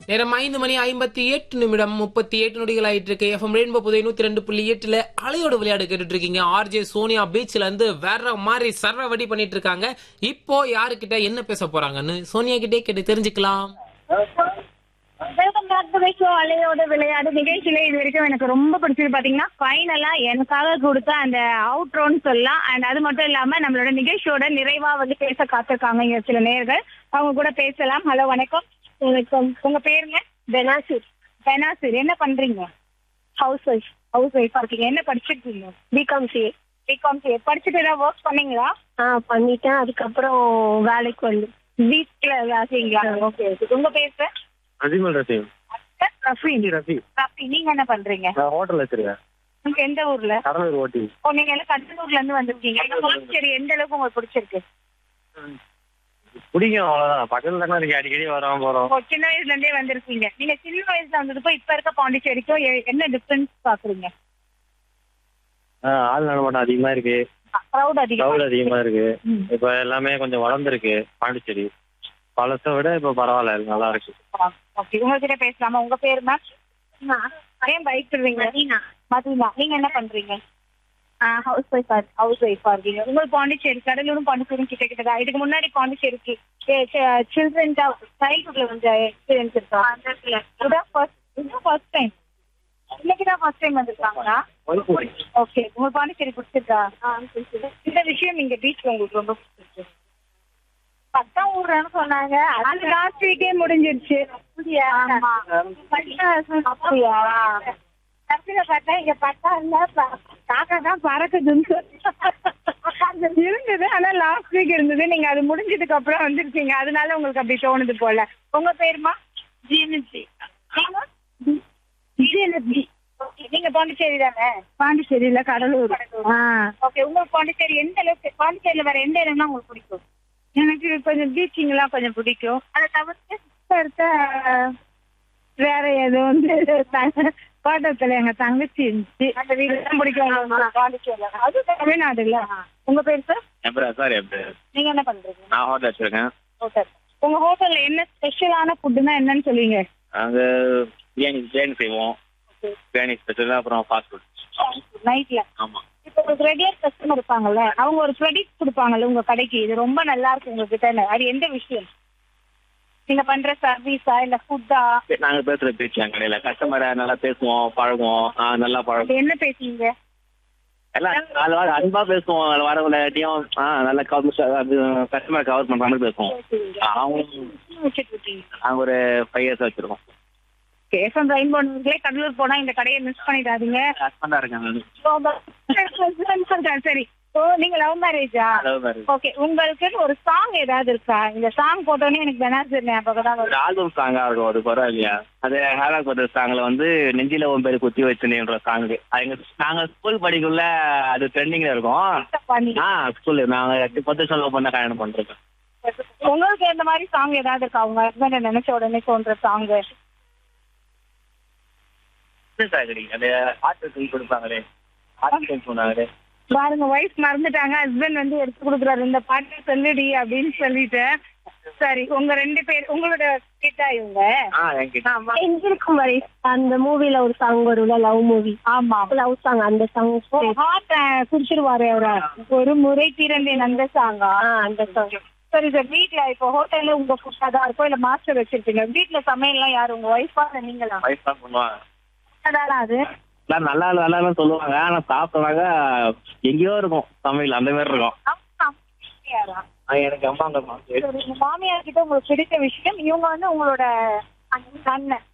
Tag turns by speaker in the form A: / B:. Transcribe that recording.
A: நேரம் ஐந்து மணி ஐம்பத்தி எட்டு நிமிடம் முப்பத்தி எட்டு நொடிகள் ஆயிட்டு இருக்கு எஃப்எம் ரெயின்போ புதை நூத்தி ரெண்டு புள்ளி எட்டுல அலையோட விளையாடு கேட்டுட்டு இருக்கீங்க ஆர்ஜே சோனியா பீச்ல இருந்து வேற மாதிரி சர்வ வடி பண்ணிட்டு இருக்காங்க இப்போ யாருக்கிட்ட என்ன பேச போறாங்கன்னு சோனியா கிட்டே கேட்டு தெரிஞ்சுக்கலாம்
B: வெல்கம் பேக் டு ஷோ அலையோட விளையாடு நிகழ்ச்சியில இது வரைக்கும் எனக்கு ரொம்ப பிடிச்சது பாத்தீங்கன்னா ஃபைனலா எனக்காக கொடுத்த அந்த அவுட்ரோன்னு சொல்லலாம் அண்ட் அது மட்டும் இல்லாம நம்மளோட நிகழ்ச்சியோட நிறைவா வந்து பேச காத்திருக்காங்க இங்க சில நேர்கள் அவங்க கூட பேசலாம் ஹலோ வணக்கம் வணக்கம் உங்க பேருங்க பெனாசிர் பெனாசிர் என்ன பண்றீங்க ஹவுஸ் ஒய்ஃப் ஹவுஸ் ஒய்ஃபா இருக்கீங்க என்ன படிச்சிருக்கீங்க பிகாம் சிஏ பிகாம் சிஏ படிச்சுட்டு ஏதாவது ஒர்க் பண்ணீங்களா
C: ஆ பண்ணிட்டேன் அதுக்கப்புறம் வேலைக்கு வந்து
B: வீட்ல வேலைங்களா ஓகே உங்க பேர் சார்
D: அஜிமல் ரசீம்
B: ரஃபீன்
D: ரஃபி
B: ரஃபி நீங்க என்ன பண்றீங்க
D: நான் ஹோட்டல் வச்சிருக்கேன்
B: உங்க எந்த ஊர்ல
D: கடலூர் ஓட்டி
B: ஓ நீங்க எல்லாம் கடலூர்ல இருந்து வந்திருக்கீங்க இந்த பாண்டிச்சேரி எந்த அளவுக்கு உங்களுக்கு பிடிச்சிருக்கு
D: பிடிக்கும் அவ்வளவுதான் பக்கத்துல தானே இருக்கு அடிக்கடி வரோம் போறோம்
B: ஓ சின்ன வயசுல இருந்தே வந்திருக்கீங்க நீங்க சின்ன வயசுல வந்ததுக்கும் இப்ப இருக்க பாண்டிச்சேரிக்கும் எ- என்ன டிஃபரன்ஸ் பாக்குறீங்க
D: ஆ, ஆள் நடமாட்டம் அதிகமா இருக்கு
B: க்ரௌட் அதிகம்
D: கிரௌட் அதிகமா இருக்கு
B: ம்.
D: இப்ப எல்லாமே கொஞ்சம் வளர்ந்துருக்கு பாண்டிச்சேரி பழசை விட இப்ப பரவாயில்ல நல்லா இருக்கு
B: ஓகே உங்ககிட்ட பேசலாமா உங்க பேரு மேம் ஏன் பயப்படுறீங்க மதுமா நீங்க என்ன பண்றீங்க ஹவுஸ் ஒய்ஃப் ஹவுஸ் ஒய்ஃபா இருக்கீங்க உங்களுக்கு பாண்டிச்சேரி கடலூரும் பாண்டிச்சேரியும் கிட்ட கிட்ட தான் இதுக்கு முன்னாடி பாண்டிச்சேரிக்கு சில்ட்ரன் சைல்ட்ஹுட்ல வந்து எக்ஸ்பீரியன்ஸ் இருக்கா இதான் ஃபர்ஸ்ட் இதுதான் ஃபர்ஸ்ட் டைம் இன்னைக்கு தான் ஃபர்ஸ்ட் டைம் வந்திருக்காங்களா ஓகே உங்களுக்கு பாண்டிச்சேரி பிடிச்சிருக்கா இந்த விஷயம் நீங்க பீச்ல உங்களுக்கு ரொம்ப பிடிச்சிருக்கு பத்தாம் ஊர்னு சொன்னாங்க அது லாஸ்ட் வீக்கே முடிஞ்சிருச்சு அப்படியா அப்படியா கடைசியில பார்த்தா இங்க பட்டா இல்ல ப- காக்கா தான் பறக்குதுன்னு சொல்லி இருந்தது ஆனா லாஸ்ட் வீக் இருந்தது நீங்க அது முடிஞ்சதுக்கு அப்புறம் வந்துருக்கீங்க அதனால உங்களுக்கு அப்படி தோணுது போல உங்க பேருமா ஜிஎன்ஜி ஜிஎன்ஜி நீங்க பாண்டிச்சேரி தானே பாண்டிச்சேரியில கடலூர் ஓகே உங்களுக்கு பாண்டிச்சேரி எந்த அளவுக்கு பாண்டிச்சேரியில வேற எந்த இடம்னா உங்களுக்கு பிடிக்கும் எனக்கு கொஞ்சம் பீச்சிங் எல்லாம் கொஞ்சம் பிடிக்கும் அதை தவிர்த்து இப்ப இருக்க வேற ஏதோ வந்து கோட்டத்துல எங்க தங்கச்சி இருந்துச்சு அந்த வீடு தான் பிடிக்கும் பாண்டிச்சேரியில அது தமிழ்நாடு இல்ல உங்க பேர் சார்
D: எப்படி சார் எப்படி
B: நீங்க என்ன பண்றீங்க
D: நான் ஹோட்டல் வச்சிருக்கேன்
B: ஹோட்டல் உங்க ஹோட்டல்ல என்ன ஸ்பெஷலான ஃபுட்டுனா என்னன்னு சொல்லுவீங்க
D: அங்க பிரியாணி பிரியாணி செய்வோம் பிரியாணி ஸ்பெஷல் அப்புறம் ஃபாஸ்ட் ஃபுட்
B: நைட்ல
D: ஆமா
B: இப்போ உங்களுக்கு ரெகுலர் கஸ்டமர் இருப்பாங்கல்ல அவங்க ஒரு கிரெடிட் கொடுப்பாங்கல்ல உங்க கடைக்கு இது ரொம்ப நல்லா இருக்கு உங்ககிட்ட அது எந்த விஷயம் நீங்க பண்ற சர்வீஸா இல்ல ஃபுட்டா
D: நாங்க பேசுற பேச்சு என் கடையில கஸ்டமரை நல்லா பேசுவோம் பழகுவோம் ஆ, நல்லா பழகுவோம்
B: என்ன பேசுவீங்க
D: எல்லாம் நாலு வாரம் அன்பா பேசுவோம் அதுல வரவங்களையும் ஆ நல்லா கவர் அது கஸ்டமர் கவர் பண்ற மாதிரி பேசுவோம் அவங்க
B: வச்சுட்டு இருக்கீங்க
D: நாங்க ஒரு ஃபைவ் இயர்ஸ் வச்சிருக்கோம்
B: கேசன் ரெயின்போ நீங்களே கடலூர் போனா இந்த கடையை மிஸ் பண்ணிடாதீங்க
D: ஹஸ்பண்டா இருக்காங்க
B: சரி ஓ நீங்க லவ் மேரேஜா ஓகே உங்களுக்கு ஒரு சாங் ஏதாவது இருக்கா இந்த சாங் போட்டோன்னே எனக்கு பெனாசர் ஞாபகம் தான்
D: ஒரு
B: வரும்
D: ஆல்பம் சாங்கா இருக்கும் அது பரவாயில்லையா அது ஹேராக் பண்ற சாங்ல வந்து நெஞ்சில உன் பேரு குத்தி வச்சுன்ற சாங் எங்க நாங்க ஸ்கூல் படிக்குள்ள அது ட்ரெண்டிங்ல இருக்கும்
B: பண்ணி
D: ஆ ஸ்கூல் நாங்க எட்டு பத்து வருஷம் லவ் பண்ண கல்யாணம் பண்றோம்
B: உங்களுக்கு இந்த மாதிரி சாங் ஏதாவது இருக்கா உங்க ஹஸ்பண்ட் நினைச்ச உடனே தோன்ற சாங்
D: சாகரி அது ஹார்ட் கை கொடுப்பாங்களே ஹார்ட் கை சொன்னாங்களே
B: பாருங்க ஒய்ஃப் மறந்துட்டாங்க ஹஸ்பண்ட் வந்து எடுத்து கொடுக்குறாரு இந்த பாட்டு சொல்லுடி அப்படின்னு சொல்லிட்டு சரி உங்க ரெண்டு பேர் உங்களோட கிட்டா இவங்க
D: ஆ என்கிட்ட
C: எங்கிருக்கும் வரை அந்த மூவில ஒரு சாங் வரும்ல லவ் மூவி
B: ஆமா
C: லவ் சாங் அந்த சாங்
B: ஹார்ட் குடிச்சிருவாரு அவர ஒரு முறை பிறந்தேன் அந்த சாங்கா
C: அந்த சாங்
B: சரி சார் வீட்ல இப்போ ஹோட்டல்ல உங்க ஃபுட்டா தான் இருக்கும் இல்ல மாஸ்டர் வச்சிருப்பீங்க வீட்ல சமையல்லாம் யாரு உங்க ஒய்ஃபா இல்ல நீங்களா
D: வைஃப் தான் பண்ணுவாங்க
B: அதானா அது
D: எல்லாம் நல்லா இல்ல, நல்லா இல்லைன்னு சொல்லுவாங்க ஆனா சாப்பிட்டனாக்க எங்கேயோ இருக்கும் சமையல் அந்த மாதிரி இருக்கும்
B: ஆமா, யாரா?
D: ஆ, எனக்கு அம்மா அந்த மாதிரி
B: சரி, உங்க மாமியார் கிட்ட உங்களுக்கு பிடித்த விஷயம் இவங்க வந்து உங்களோட அண்ணன்